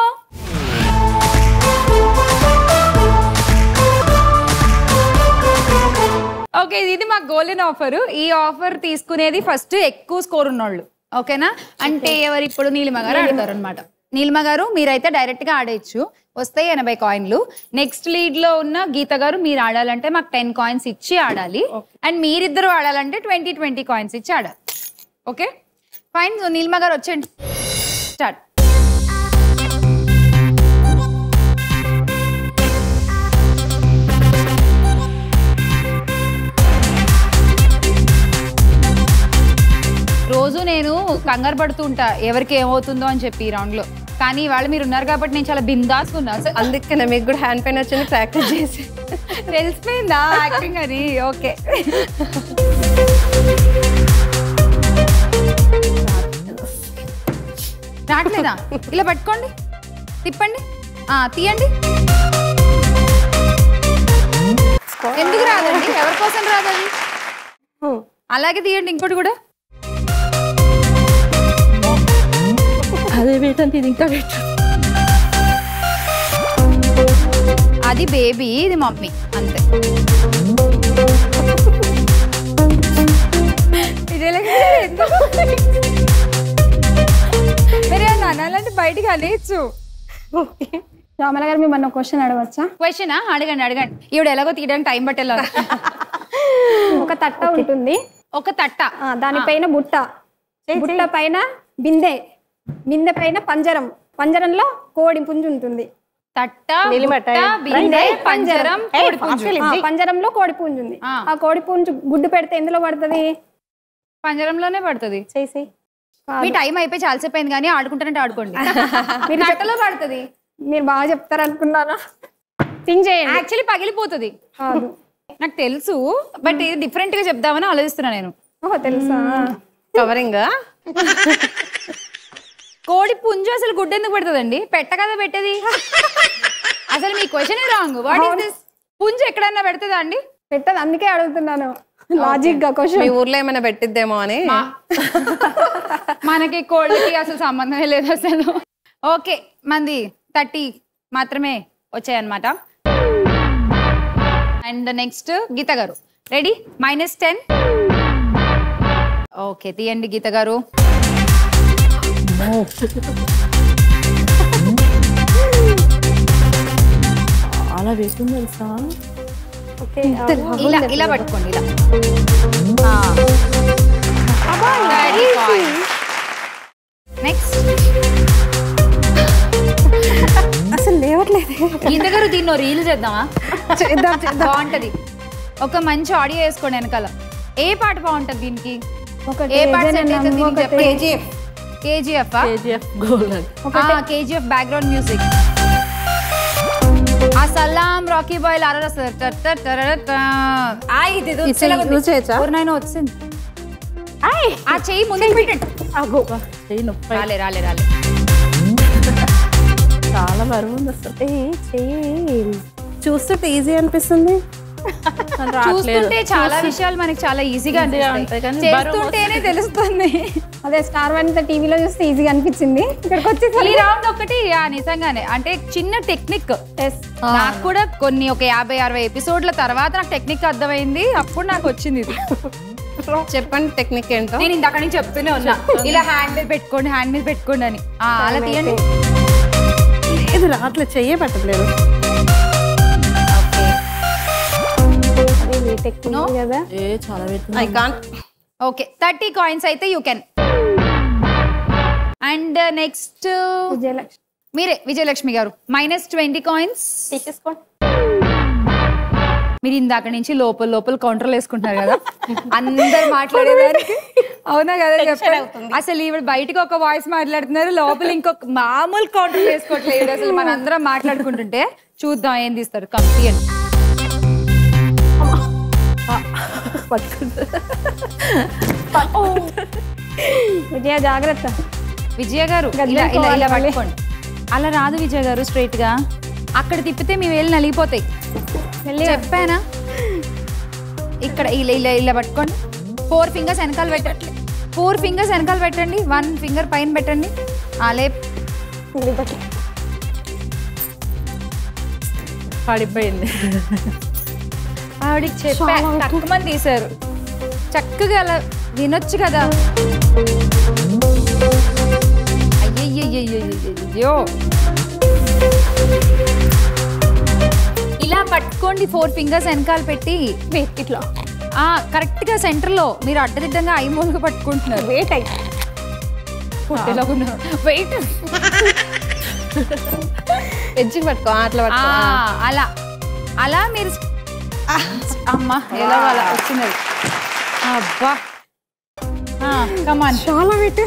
ఓకే ఇది మా గోల్డెన్ ఆఫర్ ఈ ఆఫర్ తీసుకునేది ఫస్ట్ ఎక్కువ స్కోర్ ఉన్నోళ్ళు ఓకేనా అంటే ఎవరు ఇప్పుడు నీలిమ గారు ఆడతారు అనమాట నీలిమ గారు మీరైతే డైరెక్ట్ గా ఆడేయచ్చు వస్తాయి ఎనభై కాయిన్లు నెక్స్ట్ లీడ్ లో ఉన్న గీత గారు మీరు ఆడాలంటే మాకు టెన్ కాయిన్స్ ఇచ్చి ఆడాలి అండ్ మీరిద్దరు ఆడాలంటే ట్వంటీ ట్వంటీ కాయిన్స్ ఇచ్చి ఆడాలి ఓకే ఫైన్ సో నీలిమ గారు వచ్చేయండి స్టార్ట్ రోజు నేను కంగారు పడుతూ ఉంటా ఎవరికి ఏమవుతుందో అని చెప్పి ఈ రౌండ్ లో కానీ ఇవాళ మీరు ఉన్నారు కాబట్టి నేను చాలా బిందాస్ ఉన్నా అసలు అందుకనే మీకు కూడా హ్యాండ్ పెయిన్ వచ్చింది ప్రాక్టీస్ చేసి తెలిసిపోయిందా యాక్టింగ్ అని ఓకే రావట్లేదా ఇలా పట్టుకోండి తిప్పండి ఆ, తీయండి ఎందుకు రాదండి ఎవరి కోసం రాదండి అలాగే తీయండి ఇంకోటి కూడా అదే పెట్టండి ఇది ఇంకా పెట్టు అది బేబీ ఇది మమ్మీ అంతే విజయలక్ష్మి గారు ఎందుకు? మీరు ఏమన్నా అనాలంటే బయటికి అనేయచ్చు రామల గారు మిమ్మల్ని క్వశ్చన్ అడగచ్చా క్వశ్చన్ అడగండి అడగండి ఈవిడ ఎలాగో తీయడానికి టైం పట్టేలా ఒక తట్ట ఉంటుంది ఒక తట్ట ఆ, దానిపైన బుట్ట బుట్ట పైన బిందె బిందె పైన పంజరం పంజరంలో కోడి పుంజు ఉంటుంది తట్ట నిలిమట. బుట్ట, బిందె పంజరం కోడి పుంజు. ఆ, పంజరంలో కోడి పుంజు ఉంది ఆ. ఆ కోడి పుంజు గుడ్డు పెడితే ఎందులో పడుతుంది పంజరంలోనే పడుతుంది చేసి మీ టైం అయిపోయి చాలాసేపు అయింది కానీ ఆడుకుంటారంటే ఆడుకోండి మీరు గంటలో పడుతుంది మీరు బాగా చెప్తారు అనుకున్నాను థింక్ చేయండి యాక్చువల్లీ పగిలిపోతుంది కాదు నాకు తెలుసు బట్ ఇది డిఫరెంట్ గా చెప్దామని ఆలోచిస్తున్నా నేను ఓహో తెలుసా కవరింగ్ కోడి పుంజు అసలు గుడ్డు ఎందుకు పెడుతుందండి పెట్ట కదా పెట్టేది అసలు మీ question wrong what is this పుంజు ఎక్కడన్నా పెడుతుందా అండి పెట్టదు అందుకే అడుగుతున్నాను లాజిక్ గా మీ క్వశ్చన్ ఊర్లో ఏమైనా పెట్టిద్దేమో అని మనకి కోళ్ళకి అసలు సంబంధమే లేదు అసలు ఓకే మంది థర్టీ మాత్రమే వచ్చాయన్నమాట అండ్ నెక్స్ట్ గీత గారు రెడీ మైనస్ టెన్ ఓకే తీయండి గీత గారు అలా వేస్తుంది తెలుసా ఓకే ఇలా ఇలా పట్టుకోండి ఇలా నెక్స్ట్ అసలు లేవట్లేదు గీత గారు దీన్ని రీల్ చేద్దామా చేద్దాం చేద్దాం బాగుంటది ఒక మంచి ఆడియో వేసుకోండి వెనకాల ఏ పాట బాగుంటది దీనికి ఒకటి ఏ పాట ఏదైనా సెట్ అయితే నమ్ము, దీనికి ఒకటి చెప్పండి KGF KGF gold KGF background music ఆ సలాం రాకీ బాయ్ లారా ఇది ఇది వచ్చేలాగా ఉంది. use చేయొచ్చా? ఓరి నాయన వచ్చింది ఆ చెయ్యి ముందు పెట్టండి చెయ్యి నొప్పి రాలే రాలే రాలే చాలా బరువు ఉంది అసలు చెయ్యి చెయ్యి చూస్తుంటే ఈజీ అనిపిస్తుంది కానీ రావట్లేదు. చూస్తుంటే చాలా విషయాలు మనకి చాలా ఈజీగా ఉంటాయి అనిపిస్తాయి కానీ చేస్తుంటేనే తెలుస్తుంది అదే స్టార్ వన్ టీవీలో చూస్తే ఈజీగా అనిపించింది ఇక్కడికి వచ్చేసరికి ఈ రౌండ్ ఒకటి యా, నిజంగానే అంటే చిన్న టెక్నిక్ ఎస్ నాకు కూడా కొన్ని ఒక యాభై అరవై ఎపిసోడ్ల తర్వాత నాకు టెక్నిక్ అర్థమైంది అప్పుడు నాకు వచ్చింది ఇది చెప్పండి టెక్నిక్ ఏంటో నేను ఇందాక నుంచి చెప్తూనే ఉన్నా ఇలా హ్యాండ్ మీద పెట్టుకోండి హ్యాండ్ మీద పెట్టుకోండి అని ఆ, అలా తీయండి లేదు రావట్లేదు చెయ్యే పెట్టలేదు అది మీ టెక్నిక్ కదా ఏ చాలా పెడుతుంది I can't okay thirty coins అయితే you can and next Vijayalakshmi మీరే విజయలక్ష్మి గారు మైనస్ ట్వంటీ కాయిన్స్ తీసేసుకోండి మీరు ఇందాక నుంచి లోపల లోపల కౌంటర్లు వేసుకుంటున్నారు కదా అందరు మాట్లాడేదానికి అవునా కదా చెప్పండి అసలు ఈవిడ బయటకు ఒక వాయిస్ మాట్లాడుతున్నారు లోపల ఇంకొక మామూలు కౌంటర్ వేసుకోవట్లేదు అసలు మన అందరం మాట్లాడుకుంటుంటే చూద్దాం ఏం తీస్తారు కంప్లీట్ విజయ జాగ్రత్త విజయ గారు గద్దె ఇలా ఇలా ఇలా కోవాలి. పట్టుకోండి అలా రాదు విజయ గారు స్ట్రైట్ గా అక్కడ తిప్పితే మీ వేలు నలిగిపోతాయి మెల్లిగా. చెప్పానా ఇక్కడ ఇలా ఇలా ఇలా పట్టుకోండి ఫోర్ ఫింగర్స్ వెనకాల పెట్టండి ఫోర్ ఫింగర్స్ వెనకాల పెట్టండి వన్ ఫింగర్ పైన పెట్టండి అలే పడిపోయింది ఆవిడకి చెప్పా తక్కువ మంది తీశారు చక్కగా అలా వినొచ్చు కదా అయ్యయ్యయ్యయ్యో ఇలా పట్టుకోండి ఫోర్ ఫింగర్స్ వెనకాల పెట్టి ఇట్లా ఆ కరెక్ట్ గా సెంటర్ లో మీరు అడ్డదిడ్డంగా ఐ మూలుగా పట్టుకుంటున్నారు వెయిట్ అయ్యి వెయిట్ ఎడ్జికి పట్టుకో ఆ, అట్లా పట్టుకో అలా అలా మీరు అమ్మా ఎలా అలా వచ్చింది అది. అబ్బా కమాన్ చాలా వెయిట్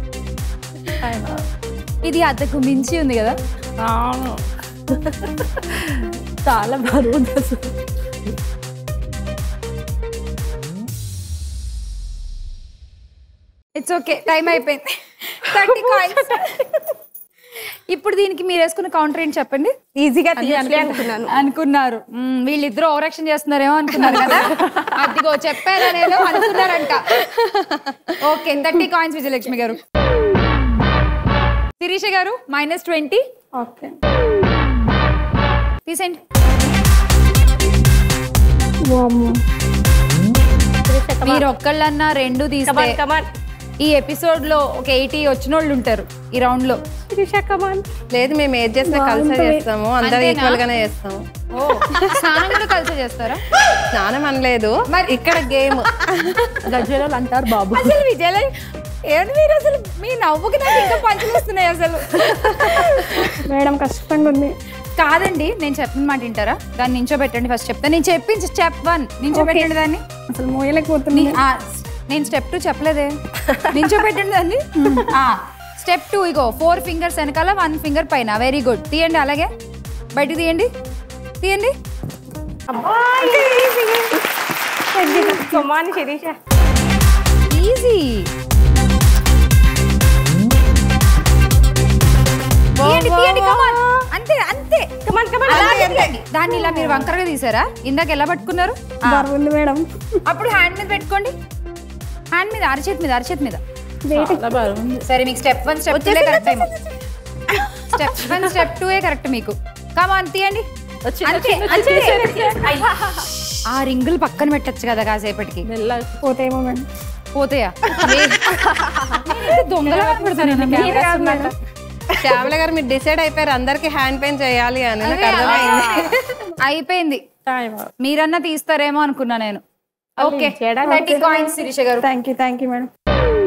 ఇది అద్దకు మించి ఉంది కదా అవును చాలా బరువు ఉంది అసలు ఇట్స్ ఓకే టైం అయిపోయింది థర్టీ కాయిన్స్ ఇప్పుడు దీనికి మీరు వేసుకున్న కౌంటర్ ఏంటి చెప్పండి ఈజీగా తీయాలి అనుకున్నాను అనుకున్నారు మ్మ్, వీళ్ళిద్దరూ ఓవరాక్షన్ చేస్తున్నారేమో అనుకున్నారు కదా అదిగో చెప్పారా నేను అనుకున్నారంట ఓకే థర్టీ కాయిన్స్ విజయలక్ష్మి గారు శిరీష గారు మైనస్ ట్వంటీ ఓకే తీసేయండి మీరు ఒక్కళ్ళన్నా రెండు తీస్తే కమాన్ కమాన్ ఈ ఎపిసోడ్ లో ఒక ఎయిటీ వచ్చిన వాళ్ళు ఉంటారు ఈ రౌండ్ లో కమాన్ లేదు మేము ఏది చేసినా కలిసే చేస్తాము అందరూ అంతేనా? ఈక్వల్ గానే చేస్తాము ఓ స్నానం కూడా కలిసి చేస్తారా స్నానం అనలేదు ఇక్కడ గేమ్ గజ్వేలు అంటారు బాబు అసలు విజయలై ఏంటి మీరు అసలు మీ నవ్వుకి నాకు ఇంకా పంచులు వస్తున్నాయి అసలు మేడం కష్టంగా ఉంది కాదండి నేను చెప్పిన మాట వింటారా దాన్ని నించోబెట్టండి ఫస్ట్ చెప్తా నేను చెప్పించి స్టెప్ వన్ నించోబెట్టండి దాన్ని అసలు మోయలేకపోతుంది నీ- ఆ, నేను స్టెప్ టూ చెప్పలేదే నించోబెట్టండి దాన్ని స్టెప్ టూ ఇగో ఫోర్ ఫింగర్స్ వెనకాల వన్ ఫింగర్ పైన వెరీ గుడ్ తీయండి అలాగే బయట తీయండి తీయండి సుమాని శిరీష ఈజీ తీయండి తీయండి come on. అంతే అంతే అలాగే తీయండి. దాన్ని ఇలా మీరు వంకరగా తీసారా ఇందాక ఎలా పట్టుకున్నారు ఆ, బరువు ఉంది మేడం అప్పుడు హ్యాండ్ మీద పెట్టుకోండి హ్యాండ్ మీద అరచేతి మీద అరచేతి మీద వెయిట్ చాలా బాగుంది సరే మీకు step one step two correct time step one step two correct మీకు కమాన్ తీయండి వచ్చింది, అంతే, వచ్చింది, అంతే. వచ్చింది. అయ్య. ఆ రింగులు పక్కన పెట్టచ్చు కదా కాసేపటికి మెల్ల పోతేమో మేడం పోతాయా దొంగలా కనపడుతున్నాను శ్యామల గారు మీరు డిసైడ్ అయిపోయారు అందరికి హ్యాండ్ పెయిన్ చేయాలి అని నాకు అర్థమైంది అయిపోయింది టైం మీరన్నా తీస్తారేమో అనుకున్నా నేను ఓకే థర్టీ కాయిన్స్ శిరీష గారు thank you thank you madam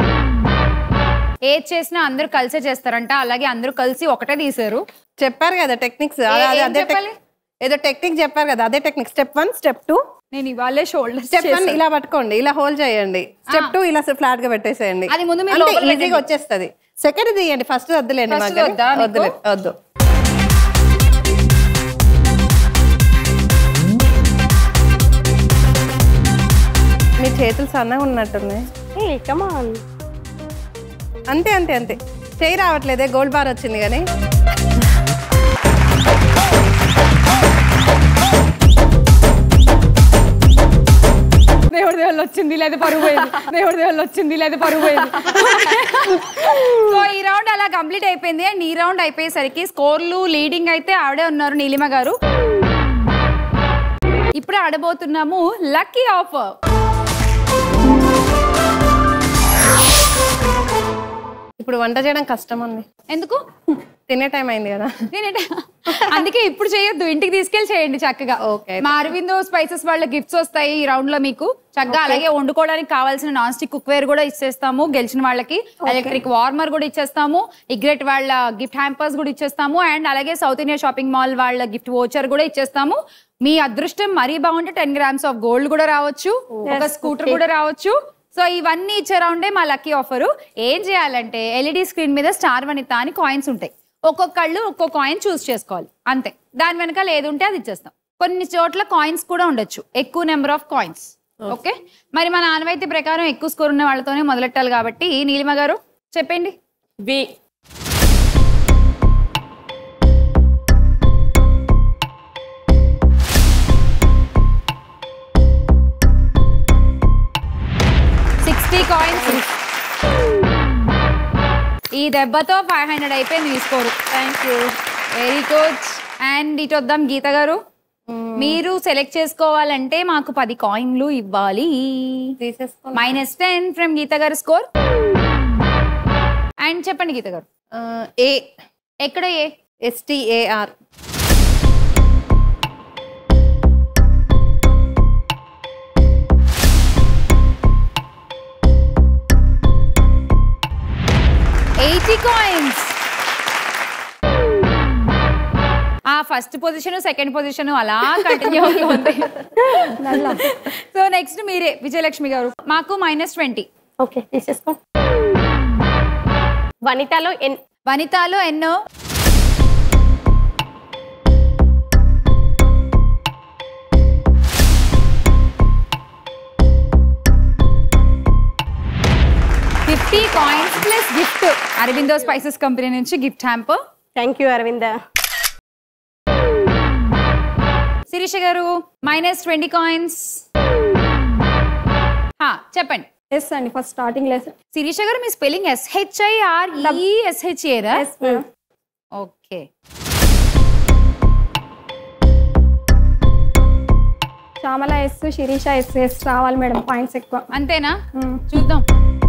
ఏది చేసినా అందరూ కలిసే చేస్తారంట అలాగే అందరూ కలిసి ఒకటే తీసారు చెప్పారు కదా టెక్నిక్స్ ఏ- ఏం అదే చెప్పాలి? టెక్- ఏదో టెక్నిక్ చెప్పారు కదా అదే technique step one step two నేను ఇవాళే షోల్డర్ స్టెప్ వన్ ఇలా పట్టుకోండి ఇలా హోల్డ్ చేయండి స్టెప్ టూ ఇలా ఫ్లాట్ గా పెట్టేసేయండి అది ముందు మీరు అంటే లోపలికి ఈజీగా పెట్టండి. వచ్చేస్తది సెకండ్ తీయండి ఫస్ట్ వద్దులేండి First మాకు వద్దా మీకు? వద్దులే వద్దు మీ చేతులు సన్నగా ఉన్నట్టున్నాయి ఏ కమాన్ అంతే అంతే అంతే చేయి రావట్లేదే గోల్డ్ బార్ వచ్చింది కానీ దేవుడి దేవుళ్ళు వచ్చింది లేదా పరుగు పోయింది దేవుడి దేవుళ్ళు వచ్చింది లేదా పరుగు పోయింది సో ఈ రౌండ్ అలా కంప్లీట్ అయిపోయింది అండ్ ఈ రౌండ్ అయిపోయేసరికి స్కోర్లు లీడింగ్ అయితే ఆవిడే ఉన్నారు నీలిమ గారు ఇప్పుడు ఆడబోతున్నాము లక్కీ ఆఫర్ ఇప్పుడు వంట చేయడం కష్టం ఉంది ఎందుకు తినే టైం అయింది కదా నేనేంట అందుకే ఇప్పుడు చేయొద్దు ఇంటికి తీసుకెళ్ళి చేయండి చక్కగా Okay. మా అరవిందో స్పైసెస్ వాళ్ళ గిఫ్ట్స్ వస్తాయి ఈ రౌండ్ లో మీకు చక్కగా అలాగే వండుకోవడానికి కావాల్సిన నాన్ స్టిక్ కుక్ వేర్ కూడా ఇచ్చేస్తాము గెలిచిన వాళ్ళకి ఎలక్ట్రిక్ వార్మర్ కూడా ఇచ్చేస్తాము ఇగ్రెట్ వాళ్ళ గిఫ్ట్ హ్యాంపర్స్ కూడా ఇచ్చేస్తాము అండ్ అలాగే సౌత్ ఇండియా షాపింగ్ మాల్ వాళ్ళ గిఫ్ట్ వోచర్ కూడా ఇచ్చేస్తాము మీ అదృష్టం మరీ బాగుంటే టెన్ గ్రామ్స్ ఆఫ్ గోల్డ్ కూడా రావచ్చు ఒక స్కూటర్ కూడా రావచ్చు సో ఇవన్నీ ఇచ్చే రౌండే మా లక్కీ ఆఫర్ ఏం చేయాలంటే ఎల్ఈడి స్క్రీన్ మీద స్టార్ వనిత అని కాయిన్స్ ఉంటాయి ఒక్కొక్కళ్ళు ఒక్కో కాయిన్ చూస్ చేసుకోవాలి అంతే దాని వెనకాల ఏది ఉంటే అది ఇచ్చేస్తాం కొన్ని చోట్ల కాయిన్స్ కూడా ఉండొచ్చు ఎక్కువ నెంబర్ ఆఫ్ కాయిన్స్ ఓకే మరి మన ఆనవాయితీ ప్రకారం ఎక్కువ స్కోర్ ఉన్న వాళ్ళతోనే మొదలెట్టాలి కాబట్టి నీలిమ గారు చెప్పండి బి సిక్స్టీ కాయిన్స్ ఈ దెబ్బతో ఫైవ్ హండ్రెడ్ అయిపోయింది మీ score thank you very good and ఇటు వద్దాం గీత గారు మీరు సెలెక్ట్ చేసుకోవాలంటే మాకు పది కాయిన్లు ఇవ్వాలి తీసేసుకో మైనస్ టెన్ ఫ్రమ్ గీత గారు స్కోర్ అండ్ చెప్పండి గీత గారు ఏ ఎక్కడ ఏ ఎస్టీఏఆర్ ఎయిటీ కాయిన్స్ ఆ ఫస్ట్ పొజిషన్ సెకండ్ పొజిషన్ అలా కంటిన్యూ అవుతుంది సో నెక్స్ట్ మీరే విజయలక్ష్మి గారు మాకు మైనస్ ట్వంటీ ఓకే తీసేసుకో వనితలో ఎన్ వనితాలో ఎన్నో fifty coins plus gift Aravindo spices company నుంచి gift hamper thank you Aravinda Shirisha గారు మైనస్ ట్వంటీ కాయిన్స్ చెప్పండి ఎస్ అండి ఫస్ట్ స్టార్టింగ్ లెస్ శిరీష గారు మీ స్పెల్లింగ్ ఎస్హెచ్ఐఆర్ ఈఎస్హెచ్ఏరా yes madam okay Shyamala S Shirisha S S రావాలి మేడం పాయింట్స్ ఎక్కువ అంతేనా చూద్దాం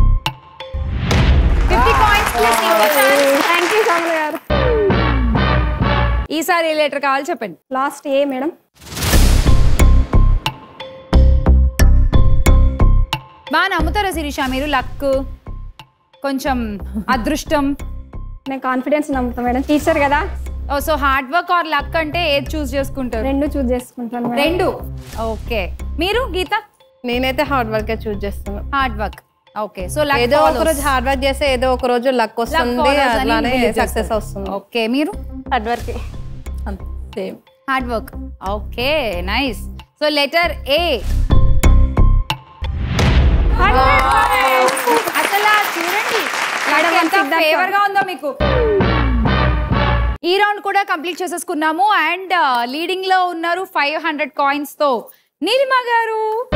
fifty coins plus thank you Shyamala గారు ఈసారి ఏ లెటర్ కావాలి చెప్పండి లాస్ట్ ఏ మేడం బాగా నమ్ముతారా శిరీష మీరు లక్ కొంచెం అదృష్టం నేను కాన్ఫిడెన్స్ నమ్ముతాను మేడం టీచర్ కదా oh so hard work or luck అంటే ఏది చూస్ చేసుకుంటారు రెండు చూస్ చేసుకుంటాను మేడం రెండు ఓకే మీరు గీత నేనైతే హార్డ్ వర్క్ చూస్ చేస్తున్నాను హార్డ్ వర్క్ ఓకే సో ఏదో ఒక రోజు హార్డ్ వర్క్ చేస్తే ఏదో ఒక రోజు లక్ వస్తుంది అట్లానే సక్సెస్ వస్తుంది ఓకే మీరు హార్డ్ వర్క్ అంతే hard work okay nice so letter A అసలు ఆ చూడండి Madam, ఎంత one sick ఫేవర్ గా ఉందో మీకు ఈ రౌండ్ కూడా కంప్లీట్ చేసేసుకున్నాము అండ్ లీడింగ్ లో ఉన్నారు ఫైవ్ హండ్రెడ్ కాయిన్స్ తో నీలిమా గారు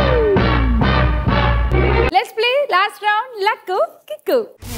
let's play last round luck kick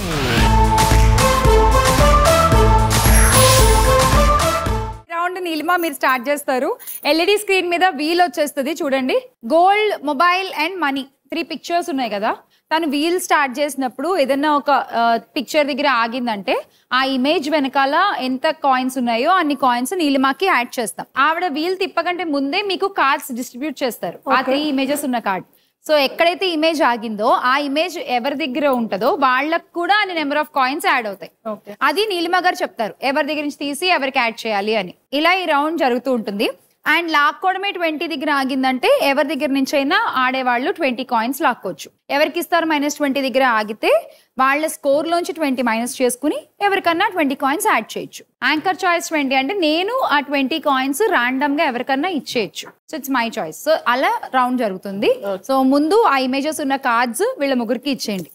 round Neelima మీరు స్టార్ట్ చేస్తారు ఎల్ఈడి స్క్రీన్ మీద వీల్ వచ్చేస్తుంది చూడండి gold mobile and money three pictures ఉన్నాయి కదా తను వీల్ స్టార్ట్ చేసినప్పుడు ఏదైనా ఒక పిక్చర్ దగ్గర ఆగిందంటే ఆ ఇమేజ్ వెనకాల ఎంత కాయిన్స్ ఉన్నాయో అన్ని కాయిన్స్ నీలిమాకి యాడ్ చేస్తాం ఆవిడ వీల్ తిప్పకంటే ముందే మీకు కార్డ్స్ డిస్ట్రిబ్యూట్ చేస్తారు ఆ త్రీ ఇమేజెస్ ఉన్న కార్డ్ సో ఎక్కడైతే ఇమేజ్ ఆగిందో ఆ ఇమేజ్ ఎవరి దగ్గర ఉంటుందో వాళ్ళకు కూడా అన్ని నెంబర్ ఆఫ్ కాయిన్స్ యాడ్ అవుతాయి అది నీలిమ గారు చెప్తారు ఎవరి దగ్గర నుంచి తీసి ఎవరికి యాడ్ చేయాలి అని ఇలా ఈ రౌండ్ జరుగుతూ ఉంటుంది అండ్ లాక్కోవడమే ట్వంటీ దగ్గర ఆగిందంటే ఎవరి దగ్గర నుంచి అయినా ఆడేవాళ్ళు ట్వంటీ కాయిన్స్ లాక్కోవచ్చు ఎవరికి ఇస్తారు మైనస్ ట్వంటీ దగ్గర ఆగితే వాళ్ళ స్కోర్ లోంచి ట్వంటీ మైనస్ చేసుకుని ఎవరికన్నా ట్వంటీ కాయిన్స్ యాడ్ చేయొచ్చు యాంకర్ చాయిస్ ట్వంటీ అంటే నేను ఆ ట్వంటీ కాయిన్స్ రాండమ్ గా ఎవరికన్నా ఇచ్చేయచ్చు so it's my choice so అలా రౌండ్ జరుగుతుంది సో ముందు ఆ ఇమేజెస్ ఉన్న కార్డ్స్ వీళ్ళ ముగ్గురికి ఇచ్చేయండి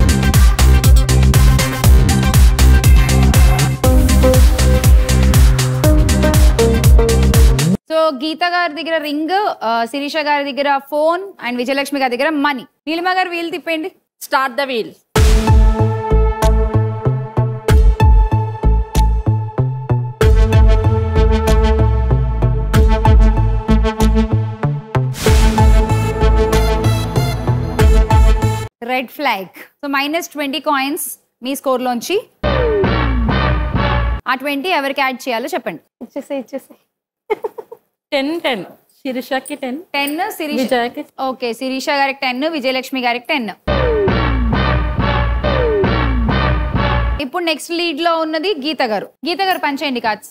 సో గీత గారి దగ్గర రింగ్ శిరీష గారి దగ్గర ఫోన్ అండ్ విజయలక్ష్మి గారి దగ్గర మనీ నీలిమ గారు వీలు తిప్పండి start the wheel red flag so minus twenty coins మీ స్కోర్ లోంచి ఆ ట్వంటీ ఎవరికి యాడ్ చేయాలో చెప్పండి ఇచ్చేసి ఇచ్చేసి టెన్ టెన్ శిరీషకి టెన్ టెన్ శిరీష విజయకి ఓకే శిరీష గారికి టెన్ విజయలక్ష్మి గారికి టెన్ ఇప్పుడు నెక్స్ట్ లీడ్ లో ఉన్నది గీత గారు గీత గారు పంచేయండి కార్డ్స్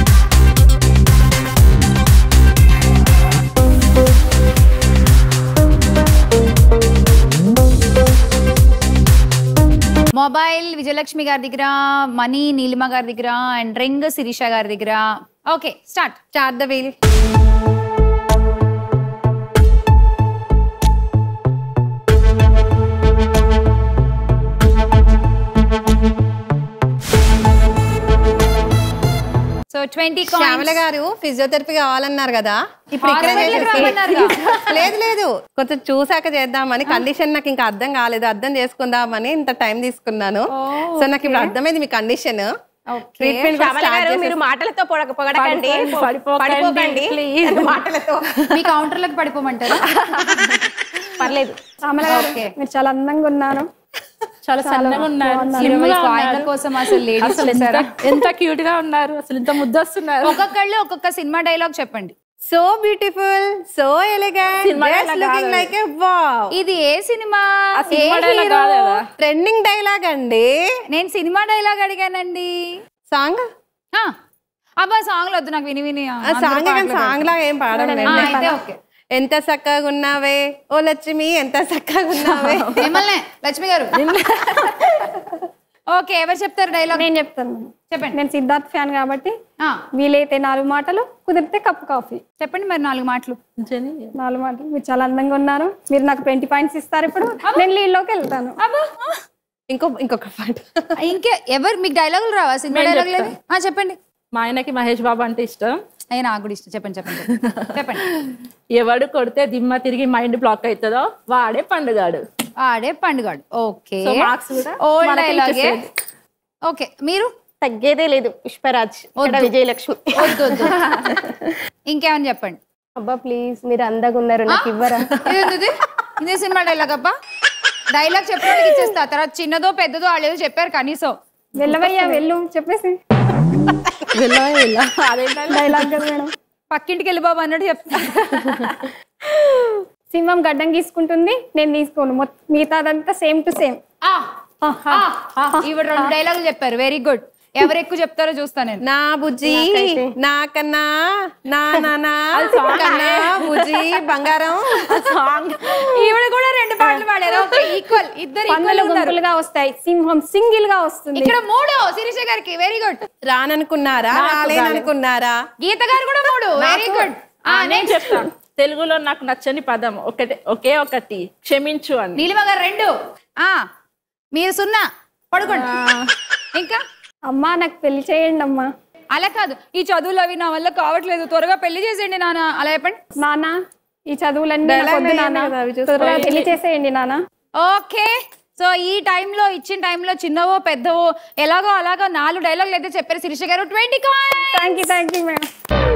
మొబైల్ విజయలక్ష్మి గారి దగ్గర మనీ నీలిమ గారి దగ్గర అండ్ రింగ్ శిరీష గారి దగ్గర okay start start the wheel so twenty Shyamala గారు ఫిజియోథెరపీ కావాలన్నారు కదా ఇప్పుడు ఇక్కడే Hospital కి చేసేసి- రమ్మన్నారుగా. లేదు లేదు కొంచెం చూసాక చేద్దామని కండిషన్ నాకు ఇంకా అర్థం కాలేదు అర్థం చేసుకుందామని ఇంత టైం తీసుకున్నాను సో నాకు ఇప్పుడు అర్థమైంది మీ కండిషన్ ట్రీట్మెంట్ శ్యామల గారు మీరు మాటలతో పొగ- పొగడకండి పడిపోకండి, పడిపోకండి please. మాటలతో మీ కౌంటర్లకు పడిపోమంటారా పర్లేదు శ్యామల గారు మీరు చాలా అందంగా ఉన్నారు చాలా సన్నగా ఉన్నారు ఇరవై slim గా కాయిన్ల ఉన్నారు. కోసం అసలు లేడీస్ అసలు ఎంత ఎంత క్యూట్ గా ఉన్నారు అసలు ఇంత ముద్దొస్తున్నారు ఒక్కొక్కళ్ళు ఒక్కొక్క సినిమా డైలాగ్ చెప్పండి so beautiful so elegant cinema dialogue looking కాదు. లైక్ ఎ వావ్ ఇది ఏ సినిమా ఆ సినిమా dialogue కాదు కదా. ట్రెండింగ్ డైలాగ్ అండి నేను సినిమా డైలాగ్ అడిగానండి సాంగ్ ఆ, అబ్బా సాంగ్ వద్దు నాకు విని విని ఆ సాంగ్ కానీ సాంగ్ లాగా ఏం పాడడం ఆ, లేదు. అయితే ఓకే ఎంత చక్కగా ఉన్నావే ఓ లక్ష్మి ఎంత చక్కగా ఉన్నావే మిమ్మల్ని లక్ష్మి గారు ఓకే ఎవరు చెప్తారు డైలాగ్ నేను చెప్తాను చెప్పండి నేను సిద్ధార్థ్ ఫ్యాన్ కాబట్టి ఆ, వీలైతే నాలుగు మాటలు కుదిరితే కప్ కాఫీ చెప్పండి మరి నాలుగు మాటలు జెనీ, నాలుగు మాటలు మీరు చాలా అందంగా ఉన్నారు మీరు నాకు ట్వంటీ పాయింట్స్ ఇస్తారు ఇప్పుడు నేను లీడ్లోకి వెళ్తాను అబ్బా ఆ. ఇంకో ఇంకొక పాట ఇంకే ఎవరు మీకు డైలాగులు రావా సినిమా నేను డైలాగ్ చెప్తా. లేదు ఆ, చెప్పండి మా ఆయనకి మహేష్ బాబు అంటే ఇష్టం అయ్యి నాకు కూడా ఇష్టం చెప్పండి చెప్పండి చెప్పండి. చెప్పండి ఎవడు కొడితే దిమ్మ తిరిగి మైండ్ బ్లాక్ అవుతుందో వాడే పండుగాడు ఆడే పండుగాడు ఓకే So, marks కూడా ఓల్డ్ మనకే డైలాగే ఇచ్చేసేయండి. ఓకే మీరు తగ్గేదే లేదు పుష్పరాజ్ ఇక్కడ విజయలక్ష్మి వద్దు వద్దు ఇంకేమని చెప్పండి అబ్బా ప్లీజ్ మీరు అందంగా ఉన్నారు నాకు ఇవ్వరా ఇదేంటిది? ఇదే సినిమా డైలాగ్ అబ్బా డైలాగ్ చెప్పడానికి ఇచ్చేస్తా తర్వాత చిన్నదో పెద్దదో వాళ్ళు ఏదో చెప్పారు కనీసం వెళ్ళవయ్యా వెళ్ళు చెప్పేసి డైలాగ్ కదా మేడం పక్కింటికి వెళ్ళి బాబు అన్నట్టు చెప్తా సింహం గడ్డం గీసుకుంటుంది నేను తీసుకోను మొత్తం మిగతాదంతా సేమ్ టు సేమ్ ఆ, ఆ, ఆ, ఈవిడ రెండు డైలాగులు చెప్పారు వెరీ గుడ్ ఎవరు ఎక్కువ చెప్తారో చూస్తా నేను నా బుజ్జి నాకన్నా నా నానా కన్నా బుజ్జి బంగారం సాంగ్ ఈవిడ కూడా రెండు పాటలు పాడారు ఓకే ఈక్వల్ ఇద్దరు పందులు ఈక్వల్ ఉన్నారు గుంపులుగా వస్తాయి సింహం సింగిల్ గా వస్తుంది ఇక్కడ మూడు శిరీష గారికి వెరీ గుడ్ రాననుకున్నారా రాలేననుకున్నారా గీత గారు కూడా మూడు వెరీ గుడ్ నేను చెప్తాను తెలుగులో నాకు నచ్చని పదం ఒకటే ఒకే ఒకటి క్షమించు అని నీలిమ గారు రెండు ఆ మీరు సున్నా పడుకోండి ఇంకా అమ్మా నాకు పెళ్లి చేయండి అమ్మా అలా కాదు ఈ చదువులు అవి నా వల్ల కావట్లేదు త్వరగా పెళ్లి చేసేయండి నాన్న అలా చెప్పండి నాన్న ఈ చదువులన్నీ నాకు Dialogue వద్దు లో నాన్న ఏమీ కదా, అవి చూసుకో. త్వరగా పెళ్లి చేసేయండి నాన్న ఓకే సో ఈ టైంలో ఇచ్చిన టైంలో చిన్నవో పెద్దవో ఎలాగో అలాగో నాలుగు డైలాగులు అయితే చెప్పారు Sirisha garu twenty thank you thank you madam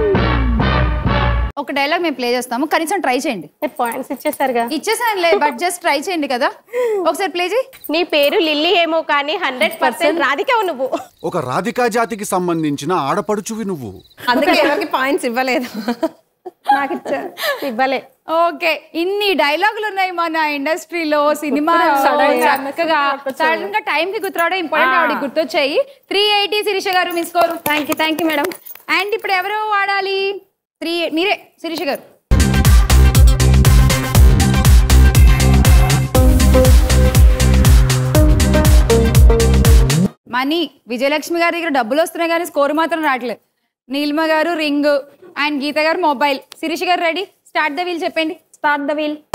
ఒక డైలాగ్ మేము ప్లే చేస్తాము కనీసం ట్రై చేయండి పాయింట్స్ ఇచ్చేసారుగా ఇచ్చేసానులే బట్ జస్ట్ ట్రై చేయండి కదా ఒకసారి ప్లే చేయి నీ పేరు లిల్లీ ఏమో కానీ హండ్రెడ్ పర్సెంట్ రాధికావు నువ్వు ఒక రాధికా జాతికి సంబంధించిన ఆడపడుచువి నువ్వు అందుకే ఎవరికి పాయింట్స్ ఇవ్వలేదు నాకు ఇచ్చారు ఇవ్వలే ఓకే ఇన్ని డైలాగులు ఉన్నాయి మన ఇండస్ట్రీలో సినిమా చక్కగా సడన్ గా టైం కి గుర్తురావడం ఇంపార్టెంట్ ఆవిడ గుర్తొచ్చాయి త్రీ ఎయిటీ శిరీష గారు మీ score thank you thank you madam and ఇప్పుడు ఎవరు వాడాలి త్రీ మీరే శిరీష గారు మనీ విజయలక్ష్మి గారి దగ్గర డబ్బులు వస్తున్నాయి కానీ స్కోర్ మాత్రం రావట్లేదు నీలిమ గారు రింగ్ అండ్ గీత గారు mobile Sirisha garu ready start the wheel చెప్పండి స్టార్ట్ ద వీల్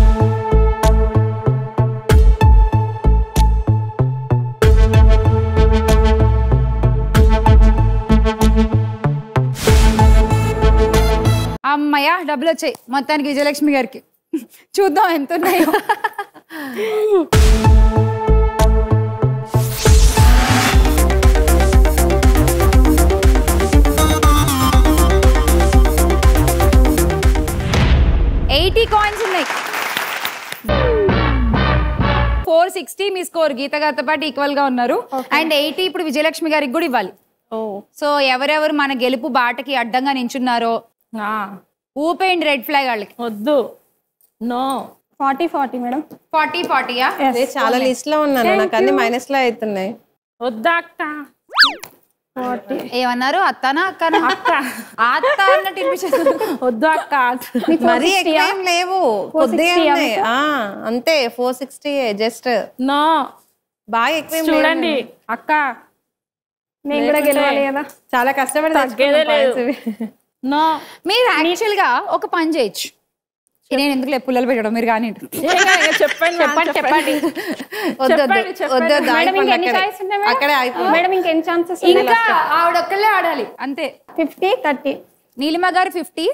అమ్మయ్య డబ్బులు వచ్చాయి మొత్తానికి విజయలక్ష్మి గారికి చూద్దాం ఎంత ఉన్నాయో ఎయిటీ కాయిన్స్ ఉన్నాయి ఫోర్ సిక్స్టీ మీ స్కోర్ గీత గారితో పాటు ఈక్వల్ గా ఉన్నారు అండ్ ఎయిటీ ఇప్పుడు విజయలక్ష్మి గారికి కూడా ఇవ్వాలి ఓ సో ఎవరెవరు మన గెలుపు బాటకి అడ్డంగా నించున్నారో ఆ, ఊపేయండి రెడ్ ఫ్లాగ్ వాళ్ళకి వద్దు no forty forty madam forty ఫార్టీయా అదే చాలా లిస్ట్ లో ఉన్నాను నాకు అన్ని మైనస్ లో అవుతున్నాయి వద్దా అక్క ఏమన్నారు అత్తనా అక్కనా అక్క అత్త అన్నట్టు వినిపించదు వద్దు అక్క మరీ ఎక్కువ ఏం లేవు కొద్దిగా ఉన్నాయి ఆ, అంతే ఫోర్ సిక్స్టీ జస్ట్ నో బాగా ఎక్కువ ఏం లేవు. చూడండి అక్క నేను కూడా గెలవాలి కదా చాలా కష్టపడి తగ్గేదే తెచ్చుకున్నాం లేదు. points ఇవి. నో మీరు యాక్చువల్ గా ఒక పని చేయొచ్చు నేను ఎందుకు పుల్లలు పెట్టడం మీరు కానీ చెప్పండి చెప్పండి చెప్పండి వద్దు, వద్దు, చెప్పండి, వద్దు, చెప్పండి. వద్దు, మేడం అయిపోయింది ఇంకెన్ని అక్కడే. చాయిస్ ఉన్నాయి మేడం? అక్కడే అయిపోయింది మేడం ఇంకెన్ని ఛాన్సెస్ ఇంకా ఆవిడొక్కళ్ళే ఆడాలి అంతే ఫిఫ్టీ థర్టీ నీలిమ గారు ఫిఫ్టీ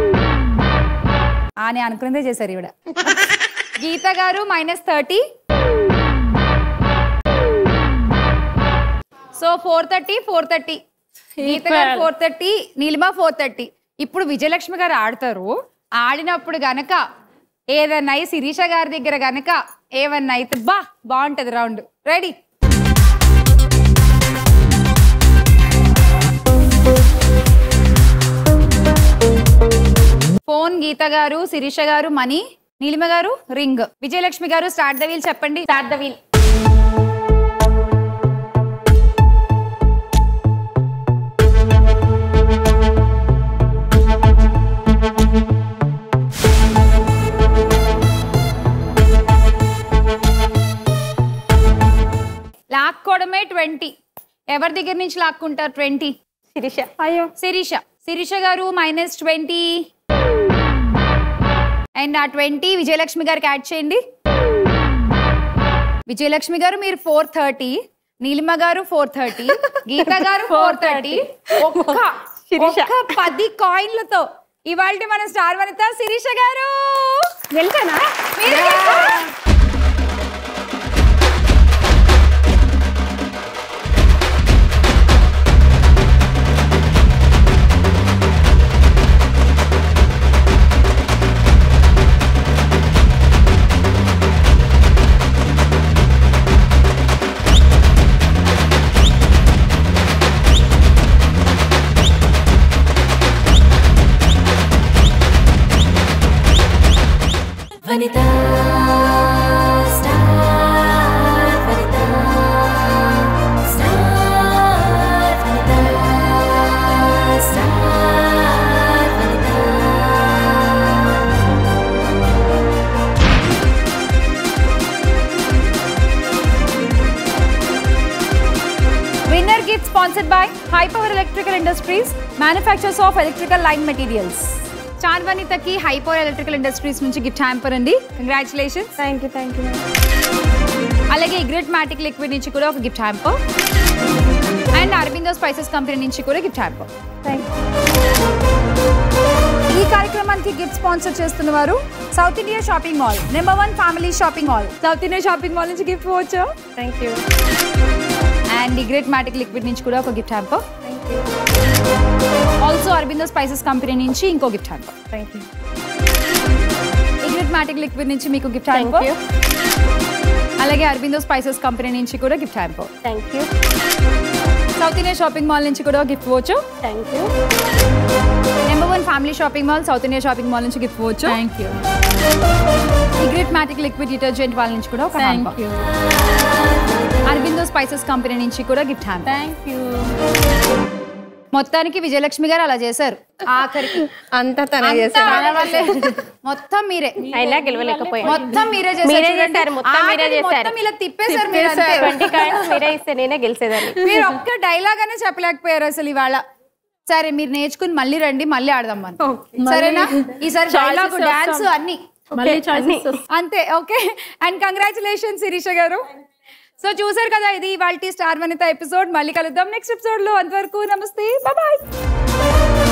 అని అనుకున్నదే చేశారు ఈవిడ Geetha garu minus thirty so four thirty four thirty Geetha garu four thirty Neelima four thirty ఇప్పుడు విజయలక్ష్మి గారు ఆడతారు ఆడినప్పుడు గనక ఏదన్నా అయి శిరీష గారి దగ్గర గనక ఏమన్నా అయితే బా బాగుంటది రౌండ్ రెడీ ఫోన్ గీత గారు శిరీష గారు మణి నీలిమ గారు ring Vijayalakshmi garu start the wheel చెప్పండి స్టార్ట్ ద వీల్ లాక్కోవడమే ట్వంటీ ఎవరి దగ్గర నుంచి లాక్కుంటారు ట్వంటీ శిరీష అయ్యో శిరీష శిరీష గారు మైనస్ ట్వంటీ అండ్ ఆ ట్వంటీ విజయలక్ష్మి గారికి యాడ్ చేయండి విజయలక్ష్మి గారు మీరు ఫోర్ థర్టీ నీలిమ గారు four thirty Geetha garu four thirty ఒక్క ఒక్క పది కాయిన్లతో ఇవాళ మన స్టార్ వనిత శిరీష గారు గెలిచానా మీరు గెలిచారు. Vanita winner gift sponsored by high power electrical industries manufacturers of electrical line materials చార్ వనితకి హై పవర్ ఎలక్ట్రికల్ ఇండస్ట్రీస్ నుంచి గిఫ్ట్ హ్యాంపర్ అండి congratulations thank you thank you అలాగే ఇగ్రెట్ మ్యాటిక్ లిక్విడ్ నుంచి కూడా ఒక gift hamper and Aurobindo spices company నుంచి కూడా గిఫ్ట్ హ్యాంపర్ థ్యాంక్ ఈ కార్యక్రమానికి గిఫ్ట్ స్పాన్సర్ చేస్తున్న వారు south India shopping mall number one family shopping mall south India shopping mall నుంచి గిఫ్ట్ పోవచ్చు థ్యాంక్ యూ అండ్ ఈ గ్రేట్ మ్యాటిక్ లిక్విడ్ నుంచి కూడా ఒక gift hamper also Aurobindo spices company నుంచి ఇంకో గిఫ్ట్ హ్యాంపర్ థ్యాంక్ యూ ఈ గ్రేట్ మ్యాటిక్ లిక్విడ్ నుంచి మీకు గిఫ్ట్ హ్యాంపర్ అలాగే అరబిందో స్పైసెస్ కంపెనీ నుంచి కూడా gift hamper thank you south India shopping mall నుంచి కూడా గిఫ్ట్ పోవచ్చు thank you number one family shopping mall south India shopping mall నుంచి గిఫ్ట్ పోవచ్చు థ్యాంక్ యూ ఈ గ్రేట్ మ్యాటిక్ లిక్విడ్ డిటర్జెంట్ వాళ్ళ నుంచి కూడా ఒక thank hamper you Aurobindo spices company నుంచి కూడా గిఫ్ట్ హ్యాంపర్ థ్యాంక్ యూ మొత్తానికి విజయలక్ష్మి గారు అలా చేశారు ఆఖరికి అంతా తనే అంతా చేశారు ఆడ వాళ్ళే. మొత్తం మీరే అయినా గెలవలేకపోయా మొత్తం మీరే చేశారు మీరే చూడండి. చేశారు, మొత్తం మీరే ఆఖరికి చేశారు. మొత్తం ఇలా తిప్పేశారు మీరు అంతే. ట్వంటీ కాయిన్స్ మీరే ఇస్తే నేనే గెలిచేదాన్ని మీరు ఒక్క డైలాగ్ అనే చెప్పలేకపోయారు అసలు ఇవాళ సరే మీరు నేర్చుకుని మళ్ళీ రండి మళ్ళీ ఆడదాం మనం సరేనా ఈసారి డైలాగ్ డాన్స్ అన్ని మళ్ళీ చాయిసెస్ అంతే ఓకే అండ్ కంగ్రాచులేషన్ శిరీష గారు సో చూసారు కదా ఇది ఇవాళ స్టార్ వనిత ఎపిసోడ్ మళ్ళీ కలుద్దాం నెక్స్ట్ ఎపిసోడ్ లో అంతవరకు నమస్తే బాయ్